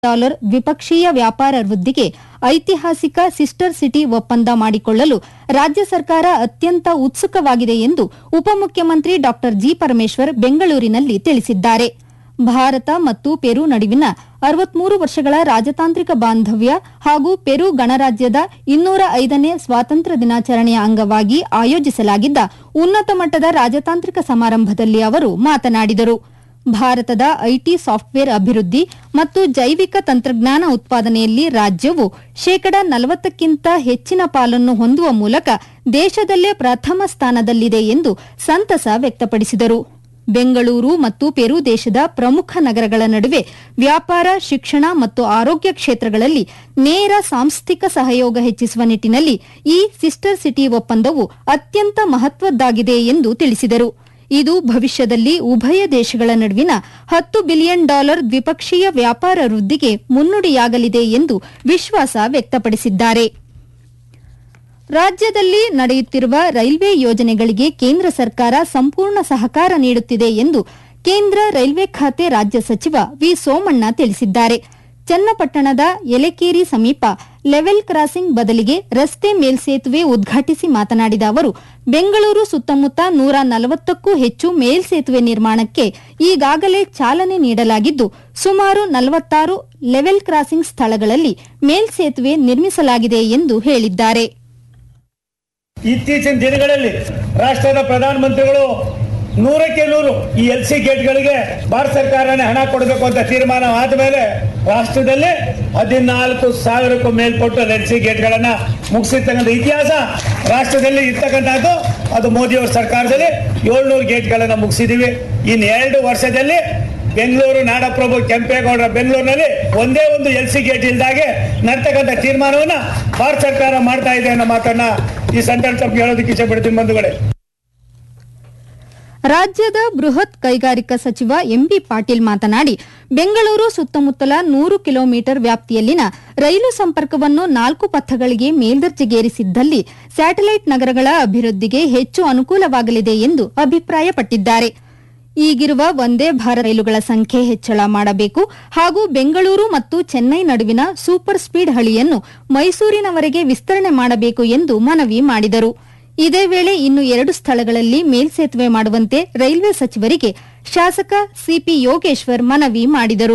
dollar ದ್ವಿಪಕ್ಷೀಯ ವ್ಯಾಪಾರ ವೃದ್ಧಿಗೆ ಐತಿಹಾಸಿಕ ಸಿಸ್ಟರ್ ಸಿಟಿ ಒಪ್ಪಂದ ಮಾಡಿಕೊಳ್ಳಲು ರಾಜ್ಯ ಸರ್ಕಾರ ಅತ್ಯಂತ ಉತ್ಸುಕವಾಗಿದೆ ಎಂದು ಉಪಮುಖ್ಯಮಂತ್ರಿ ಡಾ ಜಿ ಪರಮೇಶ್ವರ್ ಬೆಂಗಳೂರಿನಲ್ಲಿ ತಿಳಿಸಿದ್ದಾರೆ ಭಾರತ ಮತ್ತು ಪೆರು ನಡುವಿನ ಅರವತ್ಮೂರು ವರ್ಷಗಳ ರಾಜತಾಂತ್ರಿಕ ಬಾಂಧವ್ಯ ಹಾಗೂ ಪೆರು ಗಣರಾಜ್ಯದ ಇನ್ನೂರ ಐದನೇ ಸ್ವಾತಂತ್ರ್ಯ ದಿನಾಚರಣೆಯ ಅಂಗವಾಗಿ ಆಯೋಜಿಸಲಾಗಿದ್ದ ಉನ್ನತ ಮಟ್ಟದ ರಾಜತಾಂತ್ರಿಕ ಸಮಾರಂಭದಲ್ಲಿ ಅವರು ಮಾತನಾಡಿದರು ಭಾರತದ ಐಟಿ ಸಾಫ್ಟ್ವೇರ್ ಅಭಿವೃದ್ಧಿ ಮತ್ತು ಜೈವಿಕ ತಂತ್ರಜ್ಞಾನ ಉತ್ಪಾದನೆಯಲ್ಲಿ ರಾಜ್ಯವು ಶೇಕಡ ನಲವತ್ತಕ್ಕಿಂತ ಹೆಚ್ಚಿನ ಪಾಲನ್ನು ಹೊಂದುವ ಮೂಲಕ ದೇಶದಲ್ಲೇ ಪ್ರಥಮ ಸ್ಥಾನದಲ್ಲಿದೆ ಎಂದು ಸಂತಸ ವ್ಯಕ್ತಪಡಿಸಿದರು ಬೆಂಗಳೂರು ಮತ್ತು ಪೆರು ದೇಶದ ಪ್ರಮುಖ ನಗರಗಳ ನಡುವೆ ವ್ಯಾಪಾರ ಶಿಕ್ಷಣ ಮತ್ತು ಆರೋಗ್ಯ ಕ್ಷೇತ್ರಗಳಲ್ಲಿ ನೇರ ಸಾಂಸ್ಥಿಕ ಸಹಯೋಗ ಹೆಚ್ಚಿಸುವ ನಿಟ್ಟಿನಲ್ಲಿ ಈ ಸಿಸ್ಟರ್ ಸಿಟಿ ಒಪ್ಪಂದವು ಅತ್ಯಂತ ಮಹತ್ವದ್ದಾಗಿದೆ ಎಂದು ತಿಳಿಸಿದರು ಇದು ಭವಿಷ್ಯದಲ್ಲಿ ಉಭಯ ದೇಶಗಳ ನಡುವಿನ ಹತ್ತು ಬಿಲಿಯನ್ ಡಾಲರ್ ದ್ವಿಪಕ್ಷೀಯ ವ್ಯಾಪಾರ ವೃದ್ಧಿಗೆ ಮುನ್ನುಡಿಯಾಗಲಿದೆ ಎಂದು ವಿಶ್ವಾಸ ವ್ಯಕ್ತಪಡಿಸಿದ್ದಾರೆ ರಾಜ್ಯದಲ್ಲಿ ನಡೆಯುತ್ತಿರುವ ರೈಲ್ವೆ ಯೋಜನೆಗಳಿಗೆ ಕೇಂದ್ರ ಸರ್ಕಾರ ಸಂಪೂರ್ಣ ಸಹಕಾರ ನೀಡುತ್ತಿದೆ ಎಂದು ಕೇಂದ್ರ ರೈಲ್ವೆ ಖಾತೆ ರಾಜ್ಯ ಸಚಿವ ವಿ ಸೋಮಣ್ಣ ತಿಳಿಸಿದ್ದಾರೆ ಚನ್ನಪಟ್ಟಣದ ಯಲೆಕೇರಿ ಸಮೀಪ ಲೆವೆಲ್ ಕ್ರಾಸಿಂಗ್ ಬದಲಿಗೆ ರಸ್ತೆ ಮೇಲ್ಸೇತುವೆ ಉದ್ಘಾಟಿಸಿ ಮಾತನಾಡಿದ ಅವರು ಬೆಂಗಳೂರು ಸುತ್ತಮುತ್ತ ನೂರ ನಲವತ್ತಕ್ಕೂ ಹೆಚ್ಚು ಮೇಲ್ಸೇತುವೆ ನಿರ್ಮಾಣಕ್ಕೆ ಈಗಾಗಲೇ ಚಾಲನೆ ನೀಡಲಾಗಿದ್ದು ಸುಮಾರು ನಲವತ್ತಾರು ಲೆವೆಲ್ ಕ್ರಾಸಿಂಗ್ ಸ್ಥಳಗಳಲ್ಲಿ ಮೇಲ್ಸೇತುವೆ ನಿರ್ಮಿಸಲಾಗಿದೆ ಎಂದು ಹೇಳಿದ್ದಾರೆ ಇತ್ತೀಚಿನ ದಿನಗಳಲ್ಲಿ ರಾಷ್ಟ್ರದ ಪ್ರಧಾನಮಂತ್ರಿಗಳು ನೂರಕ್ಕೆ ನೂರು ಈ ಎಲ್ ಸಿ ಗೇಟ್ಗಳಿಗೆ ಭಾರತ ಸರ್ಕಾರನೇ ಹಣ ಕೊಡಬೇಕು ಅಂತ ತೀರ್ಮಾನ ಆದ ಮೇಲೆ ರಾಷ್ಟ್ರದಲ್ಲಿ ಹದಿನಾಲ್ಕು ಸಾವಿರಕ್ಕೂ ಮೇಲ್ಪಟ್ಟು ಎಲ್ ಸಿ ಗೇಟ್ಗಳನ್ನ ಮುಗಿಸಿರ್ತಕ್ಕಂಥ ಇತಿಹಾಸ ರಾಷ್ಟ್ರದಲ್ಲಿ ಇರ್ತಕ್ಕಂಥದ್ದು ಅದು ಮೋದಿಯವರ ಸರ್ಕಾರದಲ್ಲಿ ಏಳ್ನೂರು ಗೇಟ್ಗಳನ್ನ ಮುಗಿಸಿದೀವಿ ಇನ್ನು ಎರಡು ವರ್ಷದಲ್ಲಿ ಬೆಂಗಳೂರು ನಾಡಪ್ರಭು ಕೆಂಪೇಗೌಡರ ಬೆಂಗಳೂರಿನಲ್ಲಿ ಒಂದೇ ಒಂದು ಎಲ್ ಸಿ ಗೇಟ್ ಇಲ್ದಾಗೆ ನಡ್ತಕ್ಕಂಥ ತೀರ್ಮಾನವನ್ನ ಭಾರತ ಸರ್ಕಾರ ಮಾಡ್ತಾ ಇದೆ ಅನ್ನೋ ಮಾತನ್ನ ಈ ಸಂದರ್ಭ ತಮಗೆ ಹೇಳೋದಕ್ಕೆ ಇಷ್ಟಪಡ್ತೀನಿ ಬಂಧುಗಳೇ ರಾಜ್ಯದ ಬೃಹತ್ ಕೈಗಾರಿಕಾ ಸಚಿವ ಎಂಬಿ ಪಾಟೀಲ್ ಮಾತನಾಡಿ ಬೆಂಗಳೂರು ಸುತ್ತಮುತ್ತಲ ನೂರು ಕಿಲೋಮೀಟರ್ ವ್ಯಾಪ್ತಿಯಲ್ಲಿನ ರೈಲು ಸಂಪರ್ಕವನ್ನು ನಾಲ್ಕು ಪಥಗಳಿಗೆ ಮೇಲ್ದರ್ಜೆಗೇರಿಸಿದ್ದಲ್ಲಿ ಸ್ಯಾಟಲೈಟ್ ನಗರಗಳ ಅಭಿವೃದ್ಧಿಗೆ ಹೆಚ್ಚು ಅನುಕೂಲವಾಗಲಿದೆ ಎಂದು ಅಭಿಪ್ರಾಯಪಟ್ಟಿದ್ದಾರೆ ಈಗಿರುವ ಒಂದೇ ಭಾರತ್ ರೈಲುಗಳ ಸಂಖ್ಯೆ ಹೆಚ್ಚಳ ಮಾಡಬೇಕು ಹಾಗೂ ಬೆಂಗಳೂರು ಮತ್ತು ಚೆನ್ನೈ ನಡುವಿನ ಸೂಪರ್ ಸ್ಪೀಡ್ ಹಳಿಯನ್ನು ಮೈಸೂರಿನವರೆಗೆ ವಿಸ್ತರಣೆ ಮಾಡಬೇಕು ಎಂದು ಮನವಿ ಮಾಡಿದರು ಇದೇ ವೇಳೆ ಇನ್ನು ಎರಡು ಸ್ಥಳಗಳಲ್ಲಿ ಮೇಲ್ಸೇತುವೆ ಮಾಡುವಂತೆ ರೈಲ್ವೆ ಸಚಿವರಿಗೆ ಶಾಸಕ ಸಿಪಿ ಯೋಗೇಶ್ವರ್ ಮನವಿ ಮಾಡಿದರು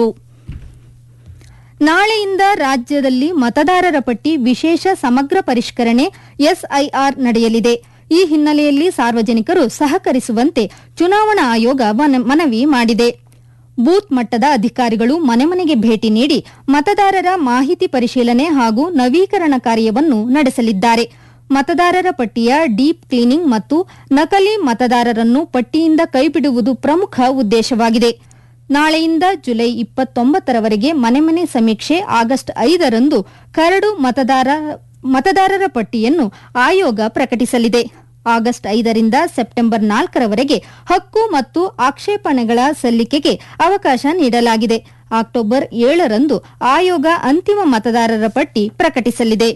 ನಾಳೆಯಿಂದ ರಾಜ್ಯದಲ್ಲಿ ಮತದಾರರ ಪಟ್ಟಿ ವಿಶೇಷ ಸಮಗ್ರ ಪರಿಷ್ಕರಣೆ ಎಸ್ಐಆರ್ ನಡೆಯಲಿದೆ ಈ ಹಿನ್ನೆಲೆಯಲ್ಲಿ ಸಾರ್ವಜನಿಕರು ಸಹಕರಿಸುವಂತೆ ಚುನಾವಣಾ ಆಯೋಗ ಮನ- ಮನವಿ ಮಾಡಿದೆ ಬೂತ್ ಮಟ್ಟದ ಅಧಿಕಾರಿಗಳು ಮನೆ ಮನೆಗೆ ಭೇಟಿ ನೀಡಿ ಮತದಾರರ ಮಾಹಿತಿ ಪರಿಶೀಲನೆ ಹಾಗೂ ನವೀಕರಣ ಕಾರ್ಯವನ್ನು ನಡೆಸಲಿದ್ದಾರೆ ಮತದಾರರ ಪಟ್ಟಿಯ ಡೀಪ್ ಕ್ಲೀನಿಂಗ್ ಮತ್ತು ನಕಲಿ ಮತದಾರರನ್ನು ಪಟ್ಟಿಯಿಂದ ಕೈಬಿಡುವುದು ಪ್ರಮುಖ ಉದ್ದೇಶವಾಗಿದೆ ನಾಳೆಯಿಂದ ಜುಲೈ ಇಪ್ಪತ್ತೊಂಬತ್ತರವರೆಗೆ ಮನೆ ಮನೆ ಸಮೀಕ್ಷೆ ಆಗಸ್ಟ್ ಐದರಂದು ಕರಡು ಮತದಾರ ಮತದಾರರ ಪಟ್ಟಿಯನ್ನು ಆಯೋಗ ಪ್ರಕಟಿಸಲಿದೆ ಆಗಸ್ಟ್ ಐದರಿಂದ ಸೆಪ್ಟೆಂಬರ್ ನಾಲ್ಕರವರೆಗೆ ಹಕ್ಕು ಮತ್ತು ಆಕ್ಷೇಪಣೆಗಳ ಸಲ್ಲಿಕೆಗೆ ಅವಕಾಶ ನೀಡಲಾಗಿದೆ ಅಕ್ಟೋಬರ್ ಏಳರಂದು ಆಯೋಗ ಅಂತಿಮ ಮತದಾರರ ಪಟ್ಟಿ ಪ್ರಕಟಿಸಲಿದೆ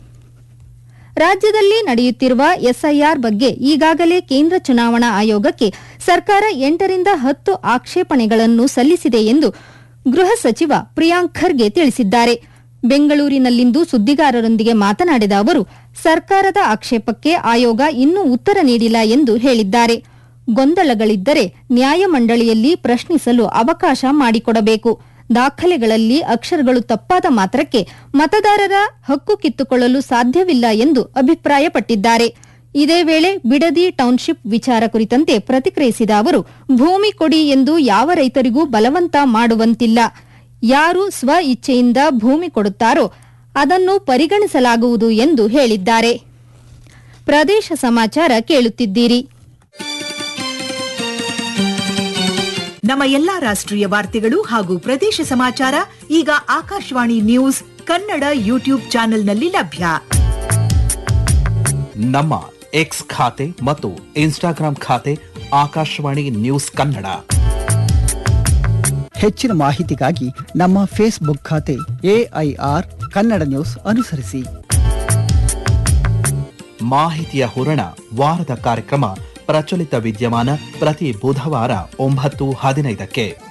ರಾಜ್ಯದಲ್ಲಿ ನಡೆಯುತ್ತಿರುವ ಎಸ್ಐಆರ್ ಬಗ್ಗೆ ಈಗಾಗಲೇ ಕೇಂದ್ರ ಚುನಾವಣಾ ಆಯೋಗಕ್ಕೆ ಸರ್ಕಾರ ಎಂಟರಿಂದ ಹತ್ತು ಆಕ್ಷೇಪಣೆಗಳನ್ನು ಸಲ್ಲಿಸಿದೆ ಎಂದು ಗೃಹ ಸಚಿವ ಪ್ರಿಯಾಂಕ್ ಖರ್ಗೆ ತಿಳಿಸಿದ್ದಾರೆ ಬೆಂಗಳೂರಿನಲ್ಲಿಂದು ಸುದ್ದಿಗಾರರೊಂದಿಗೆ ಮಾತನಾಡಿದ ಅವರು ಸರ್ಕಾರದ ಆಕ್ಷೇಪಕ್ಕೆ ಆಯೋಗ ಇನ್ನೂ ಉತ್ತರ ನೀಡಿಲ್ಲ ಎಂದು ಹೇಳಿದ್ದಾರೆ ಗೊಂದಲಗಳಿದ್ದರೆ ನ್ಯಾಯಮಂಡಳಿಯಲ್ಲಿ ಪ್ರಶ್ನಿಸಲು ಅವಕಾಶ ಮಾಡಿಕೊಡಬೇಕು ದಾಖಲೆಗಳಲ್ಲಿ ಅಕ್ಷರಗಳು ತಪ್ಪಾದ ಮಾತ್ರಕ್ಕೆ ಮತದಾರರ ಹಕ್ಕು ಕಿತ್ತುಕೊಳ್ಳಲು ಸಾಧ್ಯವಿಲ್ಲ ಎಂದು ಅಭಿಪ್ರಾಯಪಟ್ಟಿದ್ದಾರೆ ಇದೇ ವೇಳೆ ಬಿಡದಿ ಟೌನ್ಶಿಪ್ ವಿಚಾರ ಕುರಿತಂತೆ ಪ್ರತಿಕ್ರಿಯಿಸಿದ ಅವರು ಭೂಮಿ ಕೊಡಿ ಎಂದು ಯಾವ ರೈತರಿಗೂ ಬಲವಂತ ಮಾಡುವಂತಿಲ್ಲ ಯಾರು ಸ್ವ ಇಚ್ಛೆಯಿಂದ ಭೂಮಿ ಕೊಡುತ್ತಾರೋ ಅದನ್ನು ಪರಿಗಣಿಸಲಾಗುವುದು ಎಂದು ಹೇಳಿದ್ದಾರೆ ಪ್ರದೇಶ ಸಮಾಚಾರ ಕೇಳುತ್ತಿದ್ದೀರಿ ನಮ್ಮ ಎಲ್ಲಾ ರಾಷ್ಟ್ರೀಯ ವಾರ್ತೆಗಳು ಹಾಗೂ ಪ್ರದೇಶ ಸಮಾಚಾರ ಈಗ ಆಕಾಶವಾಣಿ ನ್ಯೂಸ್ ಕನ್ನಡ ಯೂಟ್ಯೂಬ್ ಚಾನೆಲ್ನಲ್ಲಿ ಲಭ್ಯ ನಮ್ಮ ಎಕ್ಸ್ ಖಾತೆ ಮತ್ತು ಇನ್ಸ್ಟಾಗ್ರಾಂ ಖಾತೆ ಆಕಾಶವಾಣಿ ನ್ಯೂಸ್ ಕನ್ನಡ ಹೆಚ್ಚಿನ ಮಾಹಿತಿಗಾಗಿ ನಮ್ಮ ಫೇಸ್ಬುಕ್ ಖಾತೆ ಎಐಆರ್ ಕನ್ನಡ ನ್ಯೂಸ್ ಅನುಸರಿಸಿ ಮಾಹಿತಿಯ ಹೂರಣ ವಾರದ ಕಾರ್ಯಕ್ರಮ ಪ್ರಚಲಿತ ವಿದ್ಯಮಾನ ಪ್ರತಿ ಬುಧವಾರ ಒಂಬತ್ತು ಹದಿನೈದಕ್ಕೆ